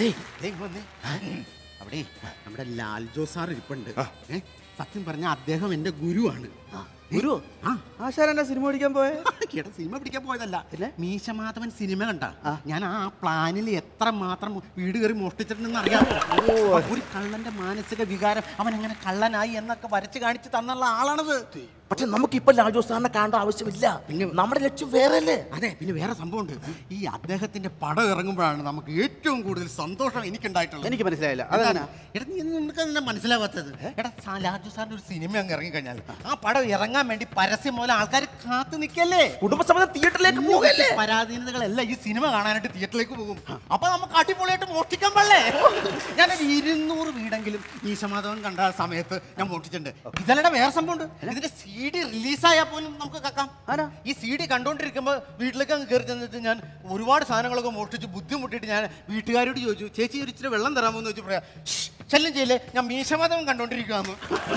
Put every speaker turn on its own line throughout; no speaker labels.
അതെ ദേ ഇങ്ങ് വന്നേ. അവിടെ നമ്മുടെ ലാൽജോ സാർ ഇരിപ്പുണ്ട് ഏ? സത്യം പറഞ്ഞ അദ്ദേഹം എന്റെ ഗുരുവാണ്
ഗുരു
ആ
ആശാരന്റെ സിനിമ പഠിക്കാൻ പോയെ
എടാ സിനിമ പിടിക്കാൻ പോയതല്ല മീശമാധവൻ സിനിമ കണ്ട ഞാൻ ആ പ്ലാനിൽ എത്ര മാത്രം വീട് കയറി മോഷ്ടിച്ചിട്ടുണ്ടെന്ന് അറിയാമോ ഒരു കള്ളന്റെ മാനസിക വികാരം അവൻ എങ്ങനെ കള്ളനായി എന്നൊക്കെ വരച്ച് കാണിച്ച് തന്നുള്ള ആളാണത്
പക്ഷെ നമുക്ക് ഇപ്പൊ ലാൽജോ സാറിനെ കാണേണ്ട ആവശ്യമില്ല നമ്മുടെ ലക്ഷ്യം വേറെ അല്ലേ
അതെ പിന്നെ വേറെ സംഭവമുണ്ട് ഈ അദ്ദേഹത്തിന്റെ പടം ഇറങ്ങുമ്പോഴാണ് നമുക്ക് ഏറ്റവും കൂടുതൽ സന്തോഷം എനിക്കുണ്ടായിട്ടുള്ളത്
എനിക്ക് മനസ്സിലായില്ല
അതാണ് എടാ നീ നിനക്ക് തന്നെ മനസ്സിലാവാത്തത് എടാ സാ- ലാൽജു സാറിന്റെ ഒരു സിനിമ അങ്ങ് ഇറങ്ങിക്കഴിഞ്ഞാൽ ആ പടം ഇറങ്ങാൻ വേണ്ടി പരസ്യം മൂലം ആൾക്കാർ കാത്തു നിൽക്കല്ലേ
കുടുംബസമേതം തിയേറ്ററിലേക്ക് പോകല്ലേ
പരാധീനതകളെല്ലാം ഈ സിനിമ കാണാനായിട്ട് തിയേറ്ററിലേക്ക് പോകും അപ്പൊ നമുക്ക് അടിപൊളിയായിട്ട് മോഷ്ടിക്കാൻ പാടില്ലേ ഞാനൊരു ഇരുന്നൂറ് വീടെങ്കിലും ഈ സമാധാനം കണ്ട ആ സമയത്ത് ഞാൻ മോഷ്ടിച്ചിട്ടുണ്ട് ഇതല്ലടെ വേറെ സംഭവമുണ്ട് ഇതിന്റെ സി ഡി റിലീസായാൽ പോലും നമുക്ക് കക്കാം
ആരാ?
ഈ സി ഡി കണ്ടോണ്ടിരിക്കുമ്പോൾ വീട്ടിലേക്ക് അങ്ങ് കയറി ചെന്നിട്ട് ഞാൻ ഒരുപാട് സാധനങ്ങളൊക്കെ മോഷ്ടിച്ച് ബുദ്ധിമുട്ടിയിട്ട് ഞാൻ വീട്ടുകാരോട് ചോദിച്ചു ചേച്ചി ഒരു ഇച്ചിരി വെള്ളം തരാമോ എന്ന് ചോദിച്ചു പറയാം ശല്യം ചെയ്യില്ലേ ഞാൻ മീശമാധവൻ കണ്ടോണ്ടിരിക്കുകയെന്ന്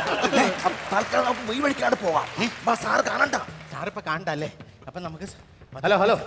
തൽക്കാലം നമുക്ക് ഈ വഴിക്കാണ് പോവാം വാ സാറ് കാണണ്ട
സാറിപ്പോ കാണണ്ടല്ലേ അപ്പൊ നമുക്ക് സ-
ഹലോ ഹലോ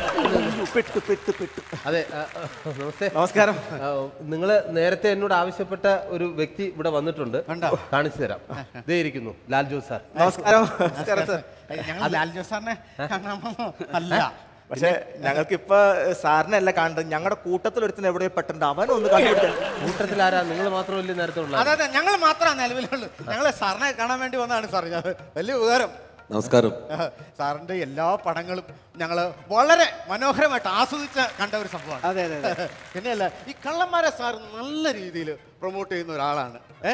പെട്ടു പെട്ടു പെട്ടു
അതെ ആ, ആ, നമസ്തേ
നമസ്കാരം
നിങ്ങൾ നേരത്തെ എന്നോട് ആവശ്യപ്പെട്ട ഒരു വ്യക്തി ഇവിടെ വന്നിട്ടുണ്ട്
ഉണ്ടോ?
കാണിച്ചു തരാം ദേ ഇരിക്കുന്നു ലാൽ ജോസ് സാർ
നമസ്കാരം നമസ്കാരം സാർ
ഞങ്ങൾ ലാൽജോ സാറിനെ കാണാമോ അല്ല
പക്ഷെ ഞങ്ങൾക്ക് ഇപ്പൊ സാറിനല്ല കാണേണ്ടത് ഞങ്ങളുടെ കൂട്ടത്തിൽ ഒരുത്തിന് എവിടെയോ പെട്ടിട്ടുണ്ട് അവൻ ഒന്ന് കണ്ടുപിടിക്കാൻ
കൂട്ടത്തിൽ ആരാ നിങ്ങൾ മാത്രമല്ലേ നേരത്തെ ഉള്ളത്
അതെ അതെ ഞങ്ങൾ മാത്രമാണ് നിലവിലുള്ളൂ ഞങ്ങൾ സാറിനെ കാണാൻ വേണ്ടി വന്നതാണ് സാർ ഞാൻ വലിയ ഉപകാരം
നമസ്കാരം
സാറിന്റെ എല്ലാ പടങ്ങളും ഞങ്ങൾ വളരെ മനോഹരമായിട്ട് ആസ്വദിച്ച് കണ്ട ഒരു സംഭവമാണ്
അതെ, അതെ, അതെ.
പിന്നെയല്ല ഈ കള്ളന്മാരെ സാർ നല്ല രീതിയിൽ പ്രൊമോട്ട് ചെയ്യുന്ന ഒരാളാണ് ഏ?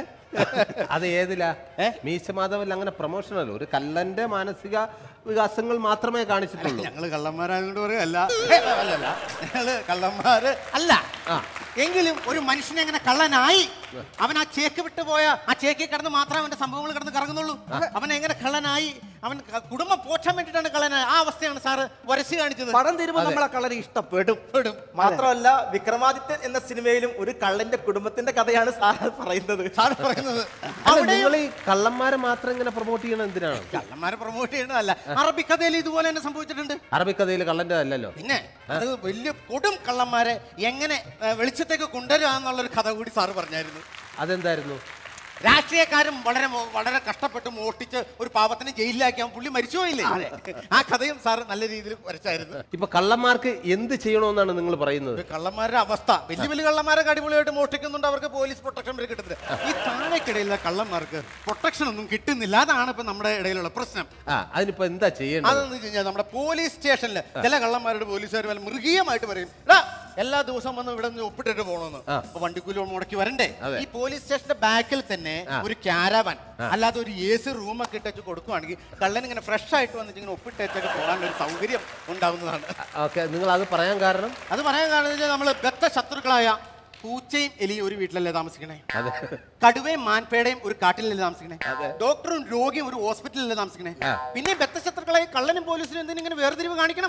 അത് ഏതിലാ മീശ മാധവല്ല അങ്ങനെ പ്രൊമോഷൻ അല്ലോ ഒരു കല്ലന്റെ മാനസിക വികാസങ്ങൾ മാത്രമേ കാണിച്ചിട്ടുള്ളൂ
ഞങ്ങള് കള്ളന്മാരായതുകൊണ്ട് പറയല്ല ഏ, അല്ലല്ല ഞങ്ങള് കള്ളന്മാര് അല്ല എങ്കിലും ഒരു മനുഷ്യനെ എങ്ങനെ കള്ളനായി അവൻ ആ ചേക്ക് വിട്ടു പോയ ആ ചേക്കിൽ കിടന്ന് മാത്രമേ അവന്റെ സംഭവങ്ങൾ കിടന്ന് കറങ്ങുന്നുള്ളൂ അവൻ എങ്ങനെ കള്ളനായി അവൻ ക- കുടുംബം പോറ്റാൻ വേണ്ടിയിട്ടാണ് കള്ളനായി ആ അവസ്ഥയാണ് സാറ് വരച്ച് കാണിച്ചത്
പടം തീരുമ്പോ നമ്മളെ കളരി ഇഷ്ടപ്പെടും
പെടും
മാത്രമല്ല വിക്രമാദിത്യൻ എന്ന സിനിമയിലും ഒരു കള്ളന്റെ കുടുംബത്തിന്റെ കഥയാണ് സാർ പറയുന്നത്
സാറ് പറയുന്നത്
അല്ല,
അവിടെ
നിങ്ങൾ ഈ കള്ളന്മാരെ മാത്രം ഇങ്ങനെ പ്രൊമോട്ട് ചെയ്യണം എന്തിനാണ്
കള്ളന്മാരെ പ്രൊമോട്ട് ചെയ്യണതല്ല അറബിക്കഥയിൽ ഇതുപോലെ തന്നെ സംഭവിച്ചിട്ടുണ്ട്
അറബിക്കഥയിൽ കള്ളന്റെ അല്ലല്ലോ
പിന്നെ അത് വലിയ കൊടും കള്ളന്മാരെ എങ്ങനെ ഏ, വെളിച്ചത്തേക്ക് കൊണ്ടുവരിക എന്നുള്ളൊരു കഥ കൂടി സാറ് പറഞ്ഞായിരുന്നു
അതെന്തായിരുന്നു
രാഷ്ട്രീയക്കാരും വളരെ മോ- വളരെ കഷ്ടപ്പെട്ട് മോഷ്ടിച്ച് ഒരു പാവത്തിനെ ജയിലിലാക്കിയാൽ പുള്ളി മരിച്ചുപോയില്ലേ ആ കഥയും സാർ നല്ല രീതിയിൽ വരച്ചായിരുന്നു
ഇപ്പൊ കള്ളന്മാർക്ക് എന്ത് ചെയ്യണമെന്നാണ് നിങ്ങൾ പറയുന്നത്
ഒരു കള്ളന്മാരുടെ അവസ്ഥ വലിയ വലിയ കള്ളന്മാരൊക്കെ അടിപൊളിയായിട്ട് മോഷ്ടിക്കുന്നുണ്ട് അവർക്ക് പോലീസ് പ്രൊട്ടക്ഷൻ വരെ കിട്ടുന്നില്ല ഈ താഴേക്കിടയിലുള്ള കള്ളന്മാർക്ക് പ്രൊട്ടക്ഷൻ ഒന്നും കിട്ടുന്നില്ല അതാണ് ഇപ്പൊ നമ്മുടെ ഇടയിലുള്ള പ്രശ്നം
ആ അതിനിപ്പോ എന്താ ചെയ്യേണ്ടത്
അതെന്ന് വെച്ച് കഴിഞ്ഞാൽ നമ്മുടെ പോലീസ് സ്റ്റേഷനിൽ ചില കള്ളന്മാരുടെ പോലീസുകാർ വല്ല മൃഗീയമായിട്ട് പറയും "എടാ, എല്ലാ ദിവസവും വന്ന് ഇവിടെ നിന്ന് ഒപ്പിട്ടിട്ട് പോകണമെന്ന്
ആ.
അപ്പൊ വണ്ടിക്കൂലി മുടക്കി വരണ്ടേ
അതെ.
ഈ പോലീസ് സ്റ്റേഷന്റെ ബാക്കിൽ തന്നെ
ആ.
ഒരു ക്യാരവൻ അല്ലാതെ ഒരു എ സി റൂമൊക്കെ ഇട്ടു കൊടുക്കുവാണെങ്കിൽ കള്ളൻ ഇങ്ങനെ ഫ്രഷ് ആയിട്ട് വന്നിട്ട് ഇങ്ങനെ ഒപ്പിട്ടേച്ചൊക്കെ പോകാൻ ഒരു സൗകര്യം ഉണ്ടാവുന്നതാണ്
ഓക്കെ നിങ്ങൾ അത് പറയാൻ കാരണം
അത് പറയാൻ കാരണം നമ്മൾ ബദ്ധ ശത്രുക്കളായ പൂച്ചയും എലിയും ഒരു വീട്ടിലല്ലേ താമസിക്കണേ
അതെ
കടുവയും മാൻപേടയും ഒരു കാട്ടിലല്ലേ താമസിക്കണേ ഡോക്ടറും രോഗിയും ഒരു ഹോസ്പിറ്റലിലല്ലേ താമസിക്കണേ
ആ.
പിന്നെ ബദ്ധശത്രുക്കളായി കള്ളനും പോലീസിനും എന്തിനും ഇങ്ങനെ വേർതിരിവ് കാണിക്കണം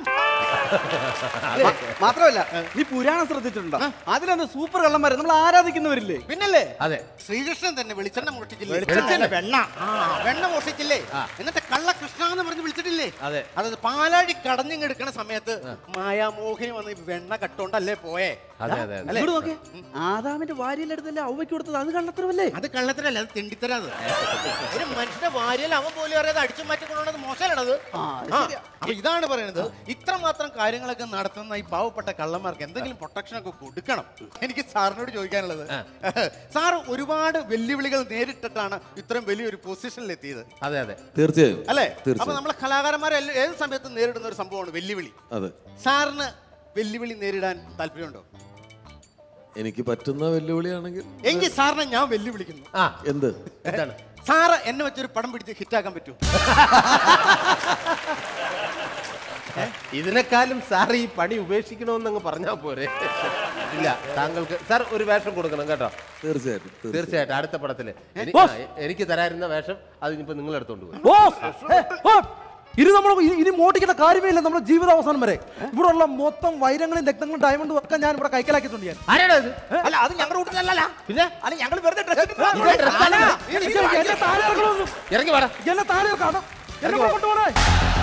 മ- മാത്രമല്ല നീ പുരാണം ശ്രദ്ധിച്ചിട്ടുണ്ടോ അതിലൊന്ന് സൂപ്പർ കള്ളന്മാരെ നമ്മൾ ആരാധിക്കുന്നവരില്ലേ
പിന്നല്ലേ
അതെ
ശ്രീകൃഷ്ണൻ തന്നെ വെളിച്ചെണ്ണ മോഷ്ടിച്ചില്ലേ
വെളിച്ചെണ്ണ, വെണ്ണ.
ആ വെണ്ണ മോഷ്ടിച്ചില്ലേ എന്നിട്ട് കള്ള കൃഷ്ണ എന്ന് പറഞ്ഞ് വിളിച്ചിട്ടില്ലേ
അതെ.
അതായത് പാലാഴി കടഞ്ഞിങ്ങെടുക്കണ സമയത്ത് മായാമോഹിനി വന്ന് ഈ വെണ്ണ കട്ടോണ്ടല്ലേ പോയേ
അതെ അതെ അതെ
ഇങ്ങോട്ട് നോക്കേ ആദാമിന്റെ ഭാര്യയിലെടുത്തല്ലേ അവയ്ക്ക് കൊടുത്തത് അത് കള്ളത്തരമല്ലേ
അത് കള്ളത്തരല്ല അത് തെണ്ടിത്തരാത് ഒരു മനുഷ്യന്റെ ഭാര്യയിൽ അവൻ പോലും അറിയാതെ അടിച്ചു മാറ്റിക്കൊണ്ടുള്ളത് മോശമാണത്
ആ, അത്
ആ,
ശരിയാ.
അപ്പൊ ഇതാണ് പറയുന്നത് ഇത്രമാത്രം കാര്യങ്ങളൊക്കെ നടത്തുന്ന ഈ പാവപ്പെട്ട കള്ളന്മാർക്ക് എന്തെങ്കിലും പ്രൊട്ടക്ഷൻ ഒക്കെ കൊടുക്കണം എനിക്ക് സാറിനോട് ചോദിക്കാനുള്ളത് സാർ ഒരുപാട് വെല്ലുവിളികൾ നേരിട്ടിട്ടാണ് ഇത്രയും വലിയൊരു പൊസിഷനിൽ എത്തിയത്
അതെ അതെ
തീർച്ചയായും
അല്ലേ അപ്പൊ
തീർച്ചയായും
നമ്മളെ കലാകാരന്മാരെ എല്ലാ- ഏത് സമയത്തും നേരിടുന്ന ഒരു സംഭവമാണ് വെല്ലുവിളി
അതെ
സാറിന് വെല്ലുവിളി നേരിടാൻ താല്പര്യമുണ്ടോ
എനിക്ക് പറ്റുന്ന വെല്ലുവിളിയാണെങ്കിൽ
എങ്കിൽ സാറിനെ ഞാൻ വെല്ലുവിളിക്കുന്നു
ആ
എന്ത്
എന്താണ്
സാറ് എന്നെ വെച്ചൊരു പടം പിടിച്ച് ഹിറ്റാക്കാൻ പറ്റുമോ
ഇതിനെക്കാളും സാർ ഈ പണി ഉപേക്ഷിക്കണമെന്നങ്ങ് പറഞ്ഞാൽ പോരെ ഇല്ല താങ്കൾക്ക് സാർ ഒരു വേഷം കൊടുക്കണം കേട്ടോ
തീർച്ചയായിട്ടും തീർച്ചയായും.
തീർച്ചയായിട്ടും അടുത്ത പടത്തില് എനി-
ബോസ്!
ആ, എ- എനിക്ക് തരായിരുന്ന വേഷം അത് ഇനിയിപ്പോ നിങ്ങൾ എടുത്തോണ്ട് പോയി
ബോസ് ഏ, ഓ, ഇനി നമ്മൾ ഇനി മോട്ടിക്കുന്ന കാര്യമേ ഇല്ല നമ്മുടെ ജീവിത അവസാനം വരെ ഇവിടെ ഉള്ള മൊത്തം വൈരങ്ങളും രക്തങ്ങളും ഡയമണ്ടും ഒക്കെ ഞാൻ ഇവിടെ കൈക്കലാക്കിയിട്ടുണ്ട് ഞാൻ
ആരാടാ ഇത്
അല്ല അത് ഞങ്ങളുടെ കൂട്ടത്തിലല്ല
പിന്നെ
അല്ല ഞങ്ങൾ വെറുതെ ഡ്രസ്
എന്നെ താഴെ ഇറക്കണമെന്ന്.
ഇറങ്ങി വേണം
എന്നെ താഴെ ഇറക്കണം എന്നെ കൊണ്ടുപോണേ